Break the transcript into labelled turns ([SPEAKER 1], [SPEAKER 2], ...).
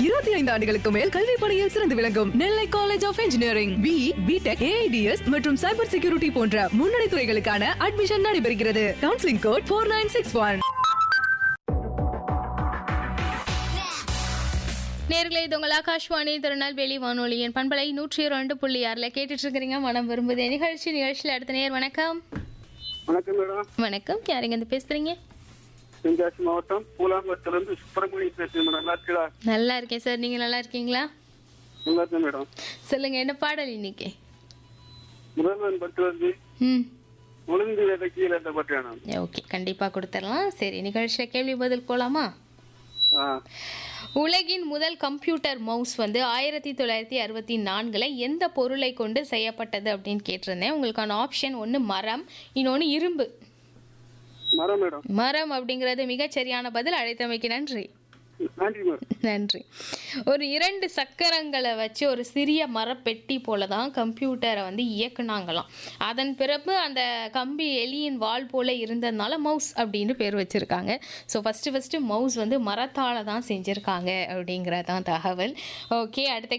[SPEAKER 1] இருபத்தி ஐந்து ஆண்டுகளுக்கு மேல் கல்வி பணியில் சிறந்து விளங்கும் Nellai college of engineering B BTech AIDS மற்றும் சைபர் செக்யூரிட்டி போன்ற முன்னணி துறைகளுக்கான அட்மிஷன் நடைபெறுகிறது counselling code four nine six one
[SPEAKER 2] நேர்களை இது உங்கள் ஆகாஷ்வாணி திருநெல்வேலி வானொலியின் பண்பலை நூற்றி இரண்டு புள்ளி ஆறில் கேட்டுட்டு இருக்கிறீங்க மனம் விரும்புதே நிகழ்ச்சி நிகழ்ச்சியில் அடுத்த நேர் வணக்கம்
[SPEAKER 3] வணக்கம் மேடம்
[SPEAKER 2] வணக்கம் யாருங்க இருந்து பேசுறீங்க
[SPEAKER 3] தென்காசி மாவட்டம் பூலாம்பரத்துல இருந்து சுப்பிரமணியம் பேசுறேன் மேடம் நல்லா இருக்கா
[SPEAKER 2] நல்லா இருக்கேன் சார் நீங்க நல்லா இருக்கீங்களா
[SPEAKER 3] நல்லா இருக்கேன் மேடம்
[SPEAKER 2] சொல்லுங்க என்ன பாடல் இன்னைக்கு
[SPEAKER 3] முதல்வன் பட்டு வந்து
[SPEAKER 2] ம்
[SPEAKER 3] ஒழுங்கு வேலை கீழே இந்த பட்டு வேணும்
[SPEAKER 2] ஓகே கண்டிப்பா கொடுத்துடலாம் சரி நிகழ்ச்சியில் கேள்வி பதில் போலாமா
[SPEAKER 3] ஆ
[SPEAKER 2] உலகின் முதல் கம்ப்யூட்டர் மவுஸ் வந்து ஆயிரத்தி தொள்ளாயிரத்தி அறுபத்தி நான்கில் எந்த பொருளை கொண்டு செய்யப்பட்டது அப்படின்னு கேட்டிருந்தேன் உங்களுக்கான ஆப்ஷன் ஒன்று மரம் இன்னொன்று இரும்பு
[SPEAKER 3] மரம் மேடம்
[SPEAKER 2] மரம் அப்படிங்கிறது மிகச் சரியான பதில் அழைத்தமைக்கு நன்றி
[SPEAKER 3] நன்றி மேடம்
[SPEAKER 2] நன்றி ஒரு இரண்டு சக்கரங்களை வச்சு ஒரு சிறிய மரப்பெட்டி போல தான் கம்ப்யூட்டரை வந்து இயக்குனாங்களாம் அதன் பிறகு அந்த கம்பி எலியின் வால் போல இருந்ததுனால மவுஸ் அப்படின்னு பேர் வச்சுருக்காங்க ஸோ ஃபஸ்ட்டு ஃபஸ்ட்டு மவுஸ் வந்து மரத்தால் தான் செஞ்சுருக்காங்க அப்படிங்கிறதான் தகவல் ஓகே அடுத்த